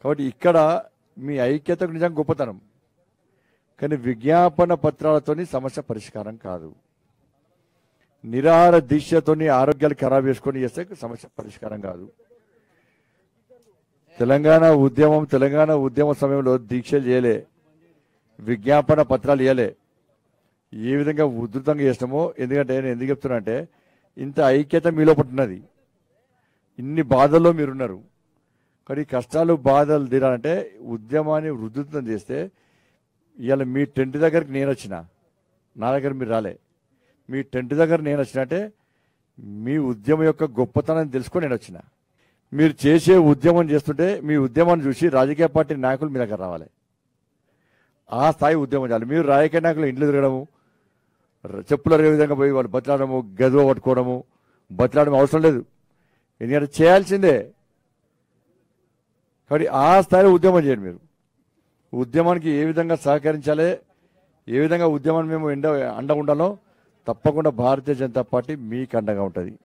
కాబట్టి ఇక్కడ మీ ఐక్యతకు నిజంగా గొప్పతనం కానీ విజ్ఞాపన పత్రాలతోని సమస్య పరిష్కారం కాదు నిరాహార దీక్షతోని ఆరోగ్యాలు ఖరాబ్ చేసుకొని చేస్తే సమస్య పరిష్కారం కాదు తెలంగాణ ఉద్యమం తెలంగాణ ఉద్యమ సమయంలో దీక్షలు చేయలే విజ్ఞాపన పత్రాలు ఇవ్వలే ఏ విధంగా ఉధృతంగా చేస్తామో ఎందుకంటే నేను ఎందుకు చెప్తున్నా అంటే ఇంత ఐక్యత మీలో పుట్టినది ఇన్ని బాధల్లో మీరున్నారు కానీ ఈ కష్టాలు బాధలు తీరాలంటే ఉద్యమాన్ని ఉధృతం చేస్తే ఇవాళ మీ టెంట్ దగ్గరికి నేను వచ్చిన నా దగ్గర మీరు రాలే మీ టెంట్ దగ్గర నేను వచ్చినట్టే మీ ఉద్యమం యొక్క గొప్పతనాన్ని తెలుసుకొని నేను వచ్చిన మీరు చేసే ఉద్యమం చేస్తుంటే మీ ఉద్యమాన్ని చూసి రాజకీయ పార్టీ నాయకులు మీ దగ్గర రావాలి ఆ స్థాయి ఉద్యమం చేయాలి మీరు రాజకీయ నాయకులు ఇంట్లో తిరగడము ర- చెప్పులు అరిగే విధంగా పోయి వాళ్ళు బతలాడము గదువ పట్టుకోవడము బతలాడడం అవసరం లేదు ఎందుకంటే చేయాల్సిందే కాబట్టి ఆ స్థాయిలో ఉద్యమం చేయండి మీరు ఉద్యమానికి ఏ విధంగా సహకరించాలి ఏ విధంగా ఉద్యమాన్ని మేము ఎండ అండగా ఉండాలో తప్పకుండా భారతీయ జనతా పార్టీ మీకు అండగా ఉంటుంది